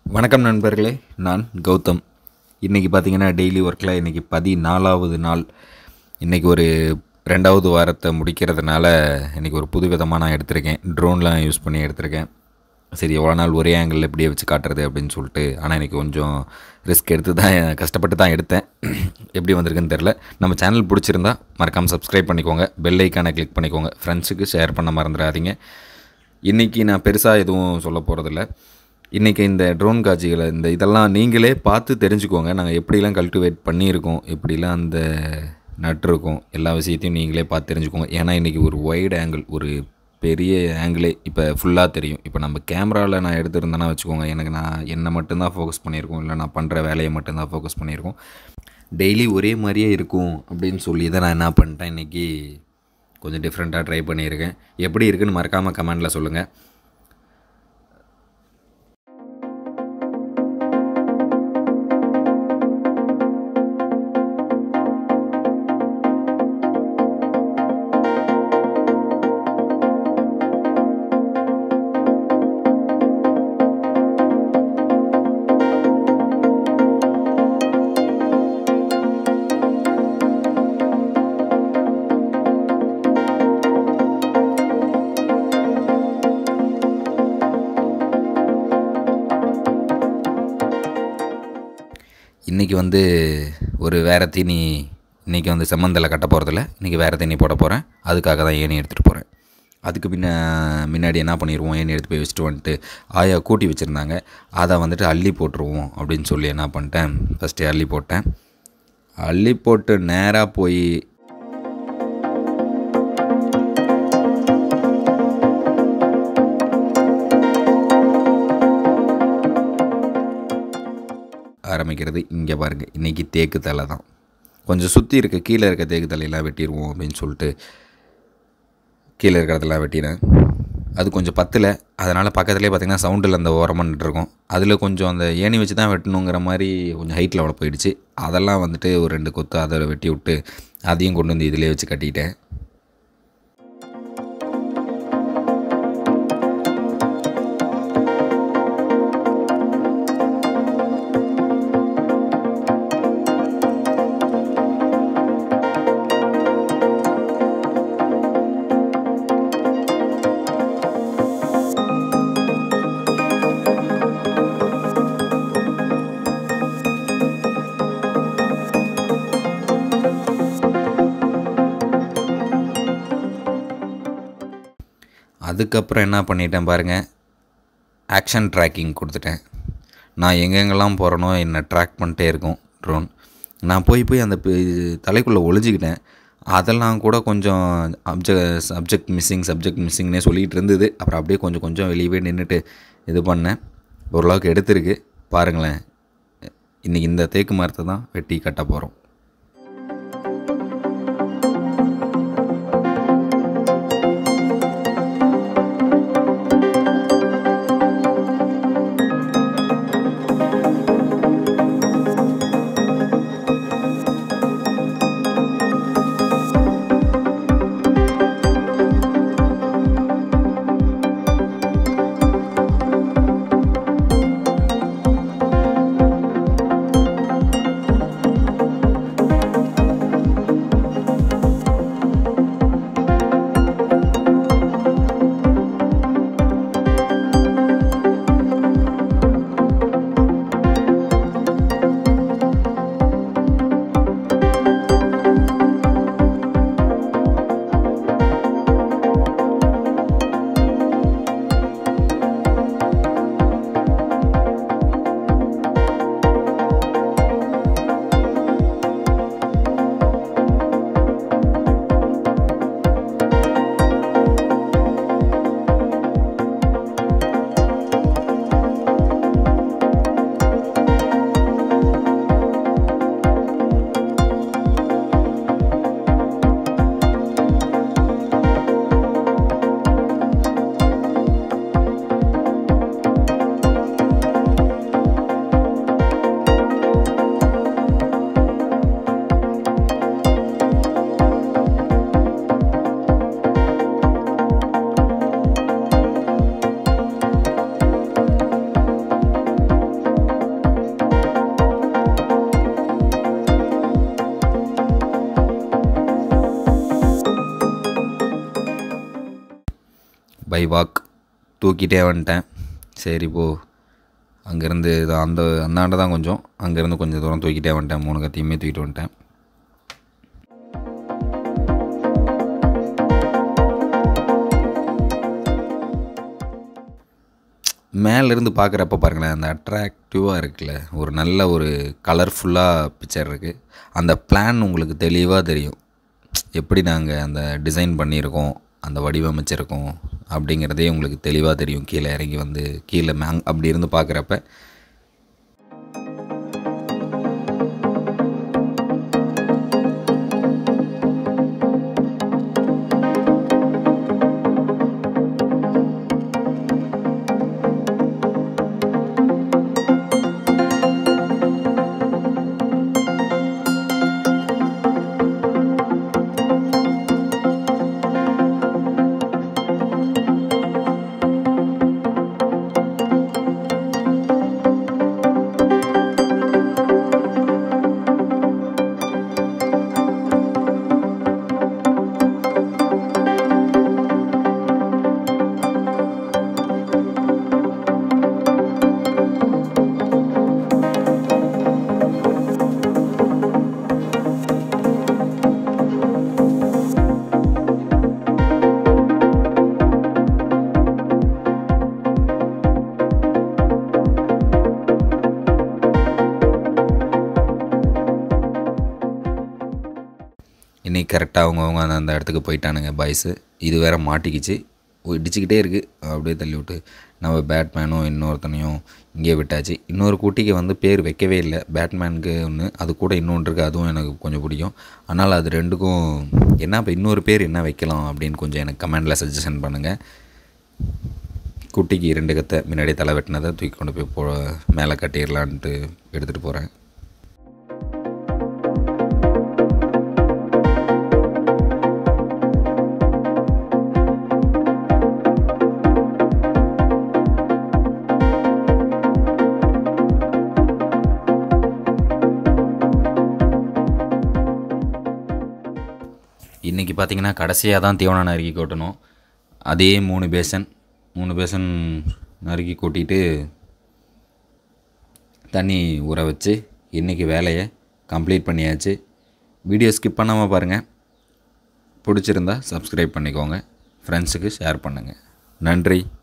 வணக்கம் நண்பர்களே நான் கௌதம் இன்றைக்கி பார்த்தீங்கன்னா டெய்லி ஒர்க்கில் இன்றைக்கி பதினாலாவது நாள் இன்றைக்கி ஒரு ரெண்டாவது வாரத்தை முடிக்கிறதுனால இன்றைக்கி ஒரு புது விதமாக நான் எடுத்திருக்கேன் ட்ரோன்லாம் யூஸ் பண்ணி எடுத்திருக்கேன் சரி எவ்வளோ நாள் ஒரே ஆங்கிளில் இப்படியே வச்சு காட்டுறது அப்படின்னு சொல்லிட்டு ஆனால் இன்றைக்கி கொஞ்சம் ரிஸ்க் எடுத்து தான் கஷ்டப்பட்டு தான் எடுத்தேன் எப்படி வந்திருக்குன்னு தெரில நம்ம சேனல் பிடிச்சிருந்தா மறக்காமல் சப்ஸ்கிரைப் பண்ணிக்கோங்க பெல் ஐக்கானை கிளிக் பண்ணிக்கோங்க ஃப்ரெண்ட்ஸுக்கு ஷேர் பண்ண மறந்துடாதீங்க இன்றைக்கி நான் பெருசாக எதுவும் சொல்ல போகிறதில்ல இன்றைக்கி இந்த ட்ரோன் காட்சிகளை இந்த இதெல்லாம் நீங்களே பார்த்து தெரிஞ்சுக்கோங்க நாங்கள் எப்படிலாம் கல்டிவேட் பண்ணியிருக்கோம் எப்படிலாம் அந்த நட்டிருக்கோம் எல்லா விஷயத்தையும் நீங்களே பார்த்து தெரிஞ்சுக்கோங்க ஏன்னா இன்றைக்கி ஒரு ஒய்டு ஆங்கிள் ஒரு பெரிய ஆங்கிளே இப்போ ஃபுல்லாக தெரியும் இப்போ நம்ம கேமராவில் நான் எடுத்திருந்தேன்னா வச்சுக்கோங்க எனக்கு நான் என்னை மட்டும்தான் ஃபோக்கஸ் பண்ணியிருக்கோம் இல்லை நான் பண்ணுற வேலையை மட்டும்தான் ஃபோக்கஸ் பண்ணியிருக்கோம் டெய்லி ஒரே மாதிரியே இருக்கும் அப்படின்னு சொல்லி தான் நான் என்ன பண்ணிட்டேன் இன்றைக்கி கொஞ்சம் டிஃப்ரெண்ட்டாக ட்ரை பண்ணியிருக்கேன் எப்படி இருக்குன்னு மறக்காமல் கமெண்டில் சொல்லுங்கள் இன்றைக்கி வந்து ஒரு வேறு தீனி இன்றைக்கி வந்து செம்மந்தலை கட்ட போகிறதில்ல இன்றைக்கி வேறு தீனி போட போகிறேன் அதுக்காக தான் ஏணி எடுத்துகிட்டு போகிறேன் அதுக்கு பின்ன முன்னாடி என்ன பண்ணிடுவோம் ஏணி எடுத்து போய் வச்சுட்டு வந்துட்டு ஆயா கூட்டி வச்சுருந்தாங்க அதை வந்துட்டு அள்ளி போட்டுருவோம் அப்படின்னு சொல்லி என்ன பண்ணிட்டேன் ஃபஸ்ட்டு அள்ளி போட்டேன் அள்ளி போட்டு நேராக போய் ஆரம்பிக்கிறது இங்கே பாருங்கள் இன்றைக்கி தேக்கு தலை தான் கொஞ்சம் சுற்றி இருக்க கீழே இருக்க தேக்கு தலையெல்லாம் வெட்டிடுவோம் அப்படின்னு சொல்லிட்டு கீழே இருக்கிறதெல்லாம் வெட்டினேன் அது கொஞ்சம் பத்தில் அதனால் பக்கத்துலேயே பார்த்திங்கன்னா சவுண்டில் அந்த ஓரமாக இருக்கும் அதில் கொஞ்சம் அந்த ஏணி வச்சு தான் வெட்டணுங்கிற மாதிரி கொஞ்சம் ஹைட்டில் அவ்வளோ போயிடுச்சு அதெல்லாம் வந்துட்டு ஒரு ரெண்டு கொத்து அதை வெட்டி விட்டு அதையும் கொண்டு வந்து இதிலே வச்சு கட்டிக்கிட்டேன் அதுக்கப்புறம் என்ன பண்ணிட்டேன் பாருங்கள் ஆக்ஷன் ட்ராக்கிங் கொடுத்துட்டேன் நான் எங்கெங்கெல்லாம் போகிறேனோ என்னை ட்ராக் பண்ணிட்டே இருக்கும் ட்ரோன் நான் போய் போய் அந்த பி- தலைக்குள்ளே ஒளிஞ்சிக்கிட்டேன் அதெல்லாம் கூட கொஞ்சம் அப்ஜெக்ட் சப்ஜெக்ட் மிஸ்ஸிங் சப்ஜெக்ட் மிஸ்ஸிங்னே சொல்லிகிட்டு இருந்தது அப்புறம் அப்படியே கொஞ்சம் கொஞ்சம் வெளியவே நின்றுட்டு இது பண்ணேன் ஓரளவுக்கு எடுத்திருக்கு பாருங்களேன் இன்றைக்கி இந்த தேக்கு மரத்தை தான் வெட்டி கட்ட போகிறோம் பை வாக் தூக்கிட்டே வந்துட்டேன் சரி போ அங்கேருந்து அந்த அந்தாண்ட தான் கொஞ்சம் அங்கேருந்து கொஞ்சம் தூரம் தூக்கிட்டே வந்துட்டேன் மூணு கத்தியுமே தூக்கிட்டு வந்துட்டேன் மேலேருந்து பார்க்குறப்ப பாருங்களேன் அந்த அட்ராக்டிவாக இருக்குல்ல ஒரு நல்ல ஒரு கலர்ஃபுல்லாக பிக்சர் இருக்குது அந்த பிளான் உங்களுக்கு தெளிவாக தெரியும் எப்படி நாங்கள் அந்த டிசைன் பண்ணியிருக்கோம் அந்த வடிவமைச்சிருக்கோம் அப்படிங்கிறதே உங்களுக்கு தெளிவாக தெரியும் கீழே இறங்கி வந்து கீழே மேங் அப்படி இருந்து பார்க்குறப்ப இன்றைக்கி கரெக்டாக அவங்கவுங்க அந்த அந்த இடத்துக்கு போயிட்டானுங்க பாய்ஸு இது வேற மாட்டிக்கிச்சு ஓ, இடிச்சுக்கிட்டே இருக்குது அப்படியே தள்ளி விட்டு நம்ம பேட்மேனும் இன்னொருத்தனையும் இங்கேயே விட்டாச்சு இன்னொரு குட்டிக்கு வந்து பேர் வைக்கவே இல்லை பேட்மேனுக்கு ஒன்று அது கூட இன்னொன்று இருக்குது அதுவும் எனக்கு கொஞ்சம் பிடிக்கும் ஆனால் அது ரெண்டுக்கும் என்ன இப்போ இன்னொரு பேர் என்ன வைக்கலாம் அப்படின்னு கொஞ்சம் எனக்கு கமெண்டில் சஜஷன் பண்ணுங்கள் குட்டிக்கு ரெண்டு கத்தை முன்னாடி தலை வெட்டினதை தூக்கி கொண்டு போய் போ மேலே கட்டிடலான்ட்டு எடுத்துகிட்டு போகிறேன் இன்றைக்கி பார்த்தீங்கன்னா கடைசியாக தான் தீவனம் நறுக்கி கொட்டணும் அதே மூணு பேசன் மூணு பேசன் நறுக்கி கொட்டிட்டு தண்ணி ஊற வச்சு இன்றைக்கி வேலையை கம்ப்ளீட் பண்ணியாச்சு வீடியோ ஸ்கிப் பண்ணாமல் பாருங்கள் பிடிச்சிருந்தா சப்ஸ்கிரைப் பண்ணிக்கோங்க ஃப்ரெண்ட்ஸுக்கு ஷேர் பண்ணுங்கள் நன்றி